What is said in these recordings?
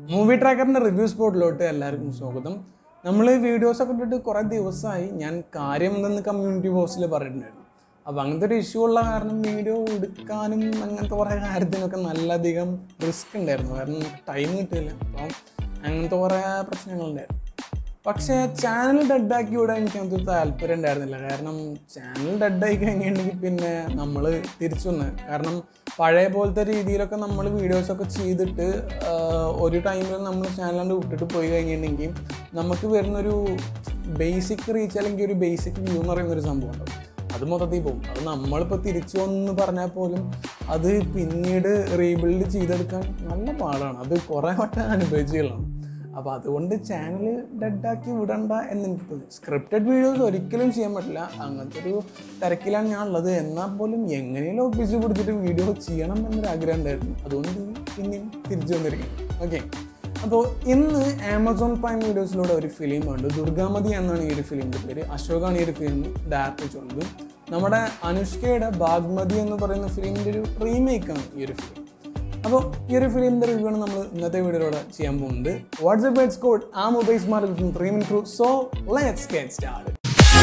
movie ട്രാക്കറിൻ്റെ review സ്പോട്ടിലോട്ട് എല്ലാവർക്കും സ്വാഗതം നമ്മൾ വീഡിയോസൊക്കെ ഇട്ടിട്ട് കുറേ ദിവസമായി ഞാൻ കാര്യം എന്തെന്ന് കമ്മ്യൂണിറ്റി പോസ്റ്റിൽ പറഞ്ഞിട്ടുണ്ടായിരുന്നു അപ്പോൾ അങ്ങനത്തെ ഒരു ഇഷ്യൂ ഉള്ള കാരണം വീഡിയോ എടുക്കാനും അങ്ങനത്തെ കുറേ കാര്യത്തിനൊക്കെ നല്ലധികം റിസ്ക് ഉണ്ടായിരുന്നു കാരണം ടൈം കിട്ടില്ല അപ്പം അങ്ങനത്തെ കുറേ പ്രശ്നങ്ങളുണ്ടായിരുന്നു പക്ഷേ ചാനൽ ഡെഡാക്കി വിടാൻ എനിക്ക് അതൊരു താല്പര്യം ഉണ്ടായിരുന്നില്ല കാരണം ചാനൽ ഡെഡായി കഴിഞ്ഞിട്ടുണ്ടെങ്കിൽ പിന്നെ നമ്മൾ തിരിച്ചു വന്ന് കാരണം പഴയ പോലത്തെ രീതിയിലൊക്കെ നമ്മൾ വീഡിയോസൊക്കെ ചെയ്തിട്ട് ആഹ്, ഒരു ടൈമിൽ നമ്മൾ ചാനൽ വിട്ടിട്ട് പോയി കഴിഞ്ഞിട്ടുണ്ടെങ്കിൽ നമുക്ക് വരുന്നൊരു ബേസിക് റീച്ച് അല്ലെങ്കിൽ ഒരു ബേസിക് വ്യൂ എന്ന് പറയുന്ന ഒരു സംഭവം ഉണ്ടാവും അത് മൊത്തത്തിൽ പോകും അത് നമ്മളിപ്പോൾ തിരിച്ചു വന്ന് പറഞ്ഞാൽ പോലും അത് പിന്നീട് റീബിൽഡ് ചെയ്തെടുക്കാൻ നല്ല പാടാണ് അത് കുറേ വട്ടം അനുഭവിച്ചുകളാണ് അപ്പോൾ അതുകൊണ്ട് ചാനൽ ഡെഡാക്കി വിടണ്ട എന്ന് എനിക്ക് തോന്നി സ്ക്രിപ്റ്റഡ് വീഡിയോസ് ഒരിക്കലും ചെയ്യാൻ പറ്റില്ല അങ്ങനത്തെ ഒരു തിരക്കിലാണ് ഞാൻ ഉള്ളത് എന്നാൽ പോലും എങ്ങനെയും ഒപ്പിച്ച് പിടിച്ചിട്ട് വീഡിയോ ചെയ്യണം എന്നൊരു ആഗ്രഹം ഉണ്ടായിരുന്നു അതുകൊണ്ട് പിന്നെയും തിരിച്ചു വന്നിരിക്കുന്നു ഓക്കെ അപ്പോൾ ഇന്ന് ആമസോൺ പ്രൈം വീഡിയോസിലൂടെ ഒരു ഫിലിം ഉണ്ട് ദുർഗാമതി എന്നാണ് ഈ ഒരു ഫിലിമിൻ്റെ പേര് അശോകാണ് ഈ ഒരു ഫിലിം ഡയറക്റ്റ് ചെയ്യുന്നത് നമ്മുടെ അനുഷ്കയുടെ ബാഗ്മതി എന്ന് പറയുന്ന ഫിലിമിൻ്റെ ഒരു റീമേക്കാണ് ഈ ഒരു ഫിലിം അപ്പോൾ ഈ ഒരു ഫിലിമിൻ്റെ റിവ്യൂ ആണ് നമ്മൾ ഇന്നത്തെ വീഡിയോയിലൂടെ ചെയ്യാൻ പോകുന്നത് വാട്സ്ആപ്പ് ബേറ്റ്സ് കോഡ് ആ mobile smart film three minute crew so let's get start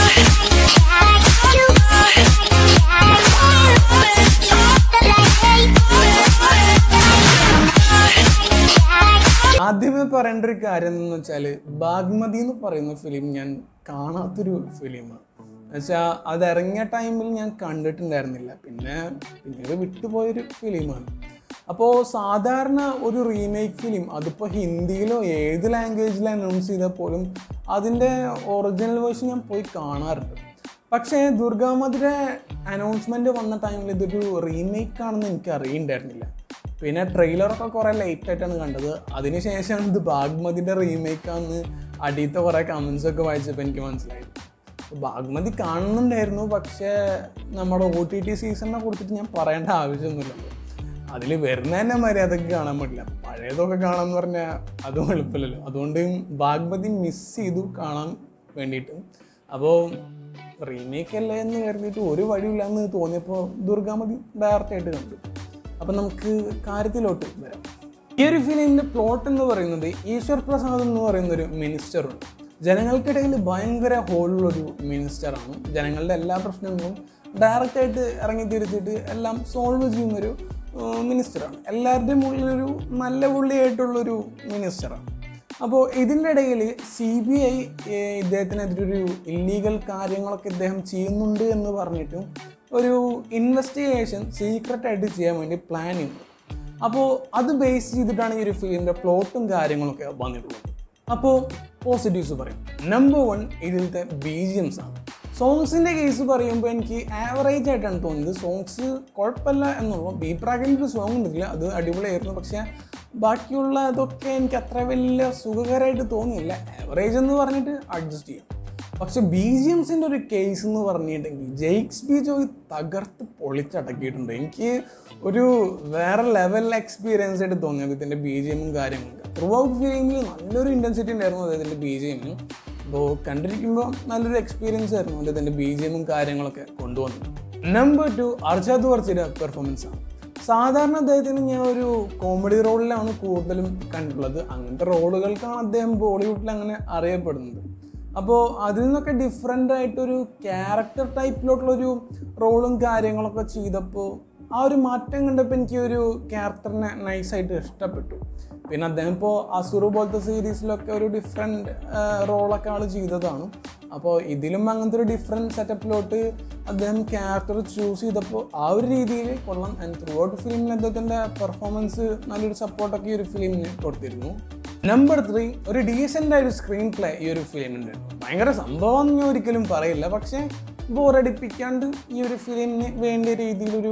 ആദ്യമേ പറയേണ്ട ഒരു കാര്യം എന്ന് വെച്ചാൽ ബാഗ്മതി എന്ന് പറയുന്ന ഫിലിം ഞാൻ കാണാത്തൊരു ഫിലിമാണ് എന്നുവെച്ചാൽ അത് ഇറങ്ങിയ ടൈമിൽ ഞാൻ കണ്ടിട്ടുണ്ടായിരുന്നില്ല പിന്നെ പിന്നീട് വിട്ടുപോയൊരു ഫിലിമാണ് അപ്പോൾ സാധാരണ ഒരു റീമേക്ക് ഫിലിം അതിപ്പോൾ ഹിന്ദിയിലോ ഏത് ലാംഗ്വേജിൽ അനൗൺസ് ചെയ്താൽ പോലും അതിൻ്റെ ഒറിജിനൽ വേർഷൻ ഞാൻ പോയി കാണാറുണ്ട് പക്ഷേ ദുർഗാമതിയുടെ അനൗൺസ്മെൻറ്റ് വന്ന ടൈമിൽ ഇതൊരു റീമേക്ക് ആണെന്ന് എനിക്ക് അറിയണ്ടായിരുന്നില്ല പിന്നെ ട്രെയിലറൊക്കെ കുറേ ലേറ്റ് ആയിട്ടാണ് കണ്ടത് അതിനുശേഷമാണ് ഇത് ബാഗ്മതിൻ്റെ റീമേക്കാന്ന് അടിയത്തെ കുറേ കമൻസ് ഒക്കെ വായിച്ചപ്പോൾ എനിക്ക് മനസ്സിലായത് ബാഗ്മതി കാണുന്നുണ്ടായിരുന്നു പക്ഷേ നമ്മുടെ ഒ ടി ടി സീസണിനെ കുറിച്ചിട്ട് ഞാൻ പറയേണ്ട ആവശ്യമൊന്നുമില്ലല്ലോ അതിൽ വരുന്ന തന്നെ മര്യാദക്ക് കാണാൻ പറ്റില്ല പഴയതൊക്കെ കാണാമെന്ന് പറഞ്ഞാൽ അതും എളുപ്പമില്ലല്ലോ അതുകൊണ്ട് ബാഗ്മതി മിസ് ചെയ്തു കാണാൻ വേണ്ടിയിട്ട് അപ്പോൾ റീമേക്ക് അല്ലേ എന്ന് കരുതിയിട്ട് ഒരു വഴിയില്ല എന്ന് തോന്നിയപ്പോൾ ദുർഗാമതി ഡയറക്റ്റായിട്ട് കണ്ടു അപ്പം നമുക്ക് കാര്യത്തിലോട്ട് വരാം ഈ ഒരു ഫിലിമിൻ്റെ പ്ലോട്ട് എന്ന് പറയുന്നത് ഈശ്വർ പ്രസാദ് എന്ന് പറയുന്ന ഒരു മിനിസ്റ്ററുണ്ട് ജനങ്ങൾക്കിടയിൽ ഭയങ്കര ഹോളുള്ളൊരു മിനിസ്റ്ററാണ് ജനങ്ങളുടെ എല്ലാ പ്രശ്നങ്ങളും ഡയറക്റ്റായിട്ട് ഇറങ്ങി തിരിച്ചിട്ട് എല്ലാം സോൾവ് ചെയ്യുന്നൊരു ഏഹ്, മിനിസ്റ്ററാണ് എല്ലാവരുടെയും ഉള്ളിലൊരു നല്ല പുള്ളിയായിട്ടുള്ളൊരു മിനിസ്റ്ററാണ് അപ്പോൾ ഇതിൻ്റെ ഇടയിൽ സി ബി ഐ ഇദ്ദേഹത്തിനെതിരെ ഒരു ഇല്ലീഗൽ കാര്യങ്ങളൊക്കെ ഇദ്ദേഹം ചെയ്യുന്നുണ്ട് എന്ന് പറഞ്ഞിട്ടും ഒരു ഇൻവെസ്റ്റിഗേഷൻ സീക്രട്ടായിട്ട് ചെയ്യാൻ വേണ്ടി പ്ലാൻ ചെയ്യുന്നു അപ്പോൾ അത് ബേസ് ചെയ്തിട്ടാണ് ഈ ഒരു ഫിലിമിൻ്റെ പ്ലോട്ടും കാര്യങ്ങളൊക്കെ വന്നിട്ടുള്ളത് അപ്പോൾ പോസിറ്റീവ്സ് പറയും നമ്പർ വൺ ഇതിലത്തെ ബി ജി എംസ് ആണ് സോങ്സിൻ്റെ കേസ് പറയുമ്പോൾ എനിക്ക് ആവറേജ് ആയിട്ടാണ് തോന്നിയത് സോങ്സ് കുഴപ്പമില്ല എന്നുള്ളൂ ബി പ്രാഗിൻ്റെ ഒരു സോങ് ഉണ്ടല്ല അത് അടിപൊളിയായിരുന്നു പക്ഷേ ബാക്കിയുള്ള ഇതൊക്കെ എനിക്ക് അത്ര വലിയ സുഖകരമായിട്ട് തോന്നിയില്ല ആവറേജ് എന്ന് പറഞ്ഞിട്ട് അഡ്ജസ്റ്റ് ചെയ്യും പക്ഷെ ബി ജി എംസിൻ്റെ ഒരു കേസ് എന്ന് പറഞ്ഞിട്ടുണ്ടെങ്കിൽ ജെയ്ക്സ് ബി ജോയ് തകർത്ത് പൊളിച്ചടക്കിയിട്ടുണ്ട് എനിക്ക് ഒരു വേറെ ലെവൽ എക്സ്പീരിയൻസ് ആയിട്ട് തോന്നി അദ്ദേഹത്തിൻ്റെ ബി ജി എമ്മും കാര്യങ്ങളൊക്കെ ത്രൂ ഔട്ട് ഫിലിമിൽ നല്ലൊരു ഇൻറ്റൻസിറ്റി ഉണ്ടായിരുന്നു അദ്ദേഹത്തിൻ്റെ ബി ജി എമ്മിനും അപ്പോൾ കണ്ടിരിക്കുമ്പോൾ നല്ലൊരു എക്സ്പീരിയൻസ് ആയിരുന്നു അദ്ദേഹത്തിൻ്റെ ബി ജി എമ്മും കാര്യങ്ങളൊക്കെ കൊണ്ടുവന്നത് നമ്പർ ടു അർജാദ് വർച്ചിയുടെ പെർഫോമൻസ് ആണ് സാധാരണ അദ്ദേഹത്തിന് ഞാൻ ഒരു കോമഡി റോളിലാണ് കൂടുതലും കണ്ടിട്ടുള്ളത് അങ്ങനത്തെ റോളുകൾക്കാണ് അദ്ദേഹം ബോളിവുഡിൽ അങ്ങനെ അറിയപ്പെടുന്നത് അപ്പോൾ അതിൽ നിന്നൊക്കെ ഡിഫറെൻ്റ് ആയിട്ടൊരു ക്യാരക്ടർ ടൈപ്പിലോട്ടുള്ളൊരു റോളും കാര്യങ്ങളൊക്കെ ചെയ്തപ്പോൾ ആ ഒരു മാറ്റം കണ്ടപ്പോൾ എനിക്ക് ഒരു ക്യാരക്ടറിനെ നൈസായിട്ട് ഇഷ്ടപ്പെട്ടു പിന്നെ അദ്ദേഹം ഇപ്പോൾ അസുർ പോലത്തെ സീരീസിലൊക്കെ ഒരു ഡിഫറെൻറ്റ് റോളൊക്കെ ആൾ ചെയ്തതാണ് അപ്പോൾ ഇതിലും അങ്ങനത്തെ ഒരു ഡിഫറെൻറ്റ് സെറ്റപ്പിലോട്ട് അദ്ദേഹം ക്യാരക്ടർ ചൂസ് ചെയ്തപ്പോൾ ആ ഒരു രീതിയിൽ കൊള്ളാം ആൻഡ് ത്രൂ ഔട്ട് ഫിലിമിൽ അദ്ദേഹത്തിൻ്റെ പെർഫോമൻസ് നല്ലൊരു സപ്പോർട്ടൊക്കെ ഈ ഒരു ഫിലിമിന് കൊടുത്തിരുന്നു നമ്പർ ത്രീ ഒരു ഡീസൻ്റ് ആയ ഒരു സ്ക്രീൻ പ്ലേ ഈ ഒരു ഫിലിമിൻ്റെ ഭയങ്കര സംഭവം എന്ന് ഞാൻ ഒരിക്കലും പറയില്ല പക്ഷേ ബോറടിപ്പിക്കാണ്ട് ഈ ഒരു ഫിലിമിന് വേണ്ട രീതിയിലൊരു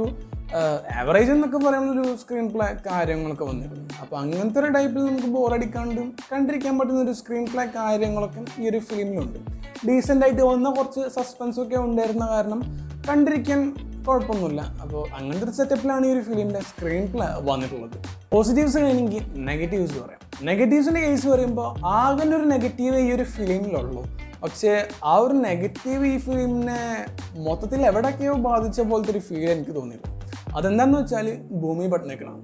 ആവറേജ് എന്നൊക്കെ പറയുന്ന ഒരു സ്ക്രീൻ പ്ലേ കാര്യങ്ങളൊക്കെ വന്നിരുന്നു അപ്പോൾ അങ്ങനത്തെ ഒരു ടൈപ്പിൽ നമുക്ക് ബോറടിക്കാണ്ടും കണ്ടിരിക്കാൻ പറ്റുന്ന ഒരു സ്ക്രീൻ പ്ലേ കാര്യങ്ങളൊക്കെ ഈ ഒരു ഫിലിമിലുണ്ട് ഡീസൻ്റ് ആയിട്ട് വന്ന കുറച്ച് സസ്പെൻസും ഒക്കെ ഉണ്ടായിരുന്ന കാരണം കണ്ടിരിക്കാൻ കുഴപ്പമൊന്നുമില്ല അപ്പോൾ അങ്ങനത്തെ ഒരു സെറ്റപ്പിലാണ് ഈ ഒരു ഫിലിമിൻ്റെ സ്ക്രീൻ പ്ലേ വന്നിട്ടുള്ളത് പോസിറ്റീവ്സ് കഴിഞ്ഞെങ്കിൽ നെഗറ്റീവ്സ് പറയാം നെഗറ്റീവ്സിൻ്റെ കേസ് പറയുമ്പോൾ ആകെ ഒരു നെഗറ്റീവ് ഈ ഒരു ഫിലിമിലുള്ളൂ പക്ഷേ ആ ഒരു നെഗറ്റീവ് ഈ ഫിലിമിനെ മൊത്തത്തിൽ എവിടെയൊക്കെയോ ബാധിച്ച പോലത്തെ ഒരു ഫീൽ എനിക്ക് തോന്നിയിരുന്നു അതെന്താന്ന് വെച്ചാൽ ഭൂമി പട്നേക്കറാണ്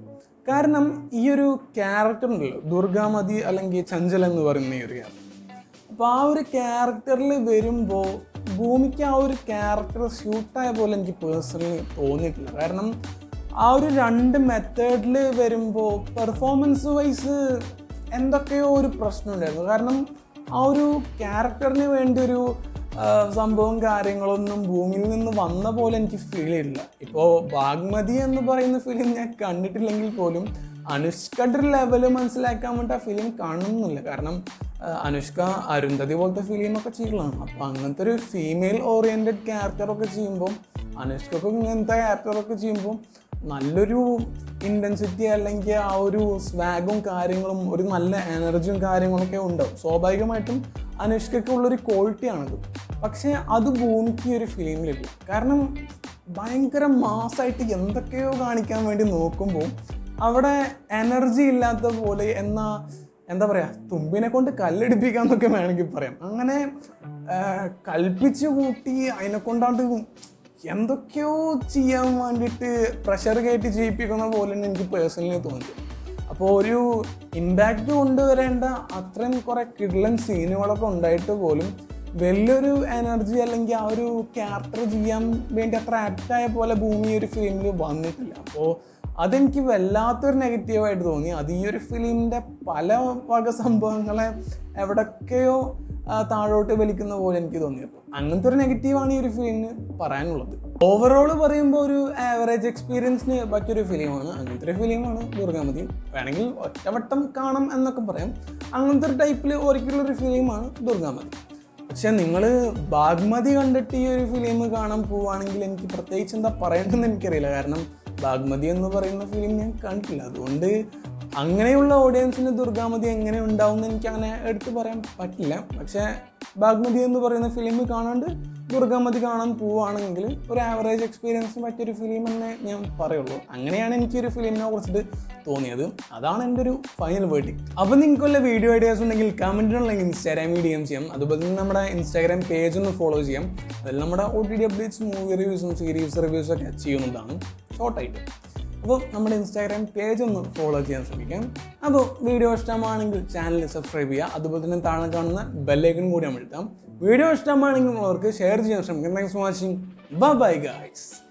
കാരണം ഈ ഒരു ക്യാരക്ടർ ഉണ്ടല്ലോ ദുർഗാമതി അല്ലെങ്കിൽ ചഞ്ചൽ എന്ന് പറയുന്ന ഈ ഒരു ക്യാരക്ടർ അപ്പോൾ ആ ഒരു ക്യാരക്ടറിൽ വരുമ്പോൾ ഭൂമിക്ക് ആ ഒരു ക്യാരക്ടർ സ്യൂട്ടായ പോലെ എനിക്ക് പേഴ്സണലി തോന്നിയിട്ടില്ല കാരണം ആ ഒരു രണ്ട് മെത്തേഡിൽ വരുമ്പോൾ പെർഫോമൻസ് വൈസ് എന്തൊക്കെയോ ഒരു പ്രശ്നമുണ്ടായിരുന്നു കാരണം ആ ഒരു ക്യാരക്ടറിന് വേണ്ടി ഒരു ആ, സംഭവം കാര്യങ്ങളൊന്നും ഭൂമിയിൽ നിന്ന് വന്ന പോലെ എനിക്ക് ഫീൽ ചെയ്തില്ല ഇപ്പോൾ ബാഗ്മതി എന്ന് പറയുന്ന ഫിലിം ഞാൻ കണ്ടിട്ടില്ലെങ്കിൽ പോലും അനുഷ്കയുടെ ഒരു ലെവല് മനസ്സിലാക്കാൻ വേണ്ടി ആ ഫിലിം കാണുന്നില്ല കാരണം ആ, അനുഷ്ക അരുന്ധതി പോലത്തെ ഫിലിമൊക്കെ ചെയ്യുന്നതാണ് അപ്പോൾ അങ്ങനത്തെ ഒരു ഫീമെയിൽ ഓറിയൻറ്റഡ് ക്യാരക്ടറൊക്കെ ചെയ്യുമ്പോൾ അനുഷ്കൊക്കെ ഇങ്ങനത്തെ ക്യാരക്ടറൊക്കെ ചെയ്യുമ്പോൾ നല്ലൊരു ഇൻറ്റൻസിറ്റി അല്ലെങ്കിൽ ആ ഒരു സ്വാഗും കാര്യങ്ങളും ഒരു നല്ല എനർജിയും കാര്യങ്ങളൊക്കെ ഉണ്ടാവും സ്വാഭാവികമായിട്ടും അനുഷ്കയ്ക്ക് ഉള്ളൊരു ക്വാളിറ്റിയാണത് പക്ഷേ അത് ഭൂമിക്ക് ഈ ഒരു ഫിലിമിലില്ല കാരണം ഭയങ്കര മാസമായിട്ട് എന്തൊക്കെയോ കാണിക്കാൻ വേണ്ടി നോക്കുമ്പോൾ അവിടെ എനർജി ഇല്ലാത്ത പോലെ എന്നാ എന്താ പറയുക തുമ്പിനെ കൊണ്ട് കല്ലെടുപ്പിക്കാന്നൊക്കെ വേണമെങ്കിൽ പറയാം അങ്ങനെ ആ, കൽപ്പിച്ച് കൂട്ടി അതിനെ കൊണ്ടാണ്ട് എന്തൊക്കെയോ ചെയ്യാൻ വേണ്ടിയിട്ട് പ്രഷർ കയറ്റി ചെയ്യിപ്പിക്കുന്ന പോലെ തന്നെ എനിക്ക് പേഴ്സണലി തോന്നി അപ്പോൾ ഒരു ഇമ്പാക്റ്റ് കൊണ്ടുവരേണ്ട അത്രയും കുറേ കിഡ്ലൻ സീനുകളൊക്കെ ഉണ്ടായിട്ട് പോലും വലിയൊരു എനർജി അല്ലെങ്കിൽ ആ ഒരു ക്യാരക്ടർ ചെയ്യാൻ വേണ്ടി അത്ര ആപ്റ്റായ പോലെ ഭൂമി ഈ ഒരു ഫിലിമിൽ വന്നിട്ടില്ല അപ്പോൾ അതെനിക്ക് വല്ലാത്തൊരു നെഗറ്റീവായിട്ട് തോന്നി അത് ഈ ഒരു ഫിലിമിൻ്റെ പല വക സംഭവങ്ങളെ എവിടൊക്കെയോ ആ, താഴോട്ട് വലിക്കുന്ന പോലെ എനിക്ക് തോന്നിയപ്പോൾ അങ്ങനത്തെ ഒരു നെഗറ്റീവാണ് ഈ ഒരു ഫിലിമിന് പറയാനുള്ളത് ഓവറോൾ പറയുമ്പോൾ ഒരു ആവറേജ് എക്സ്പീരിയൻസിന് പറ്റിയൊരു ഫിലിമാണ് അങ്ങനത്തെ ഒരു ഫിലിമാണ് ദുർഗാമതി വേണമെങ്കിൽ ഒറ്റവട്ടം കാണാം എന്നൊക്കെ പറയാം അങ്ങനത്തെ ഒരു ടൈപ്പിൽ ഒരിക്കലൊരു ഫിലിമാണ് ദുർഗാമതി പക്ഷെ നിങ്ങൾ ബാഗ്മതി കണ്ടിട്ട് ഈ ഒരു ഫിലിം കാണാൻ പോവുകയാണെങ്കിൽ എനിക്ക് പ്രത്യേകിച്ച് എന്താ പറയേണ്ടതെന്ന് എനിക്കറിയില്ല കാരണം ബാഗ്മതി എന്ന് പറയുന്ന ഫിലിം ഞാൻ കണ്ടിട്ടില്ല അതുകൊണ്ട് അങ്ങനെയുള്ള ഓഡിയൻസിന് ദുർഗാമതി എങ്ങനെ ഉണ്ടാവും എന്ന് എനിക്ക് അങ്ങനെ എടുത്തു പറയാൻ പറ്റില്ല പക്ഷേ ബാഗ്മതി എന്ന് പറയുന്ന ഫിലിം കാണാണ്ട് ദുർഗാമതി കാണാൻ പോവുകയാണെങ്കിൽ ഒരു ആവറേജ് എക്സ്പീരിയൻസിന് പറ്റിയൊരു ഫിലിം എന്നേ ഞാൻ പറയുള്ളൂ അങ്ങനെയാണ് എനിക്ക് ഒരു ഫിലിമിനെ കുറിച്ചിട്ട് തോന്നിയത് അതാണ് എൻ്റെ ഒരു ഫൈനൽ വേർഡിക്ട് അപ്പോൾ നിങ്ങൾക്ക് വല്ല വീഡിയോ ഐഡിയാസ് ഉണ്ടെങ്കിൽ കമൻറ്റിനുണ്ടെങ്കിൽ ഇൻസ്റ്റാഗ്രാമിൽ ഡി എം ചെയ്യാം അതുപോലെ തന്നെ നമ്മുടെ ഇൻസ്റ്റാഗ്രാം പേജ് ഒന്ന് ഫോളോ ചെയ്യാം അതിൽ നമ്മുടെ O T T updates movie റിവ്യൂസും സീരീസ് റിവ്യൂസും ഒക്കെ ചെയ്യുന്നതാണ് ഷോർട്ടായിട്ട് അപ്പോൾ നമ്മുടെ ഇൻസ്റ്റാഗ്രാം പേജ് ഒന്ന് ഫോളോ ചെയ്യാൻ ശ്രമിക്കാം അപ്പോൾ വീഡിയോ ഇഷ്ടമാണെങ്കിൽ ചാനൽ സബ്സ്ക്രൈബ് ചെയ്യുക അതുപോലെ തന്നെ താഴെ കാണുന്ന ബെല്ലൈക്കൺ കൂടി അമഴ്ത്താം വീഡിയോ ഇഷ്ടമാണെങ്കിൽ ഉള്ളവർക്ക് ഷെയർ ചെയ്യാൻ ശ്രമിക്കാം thanks for watching bye guys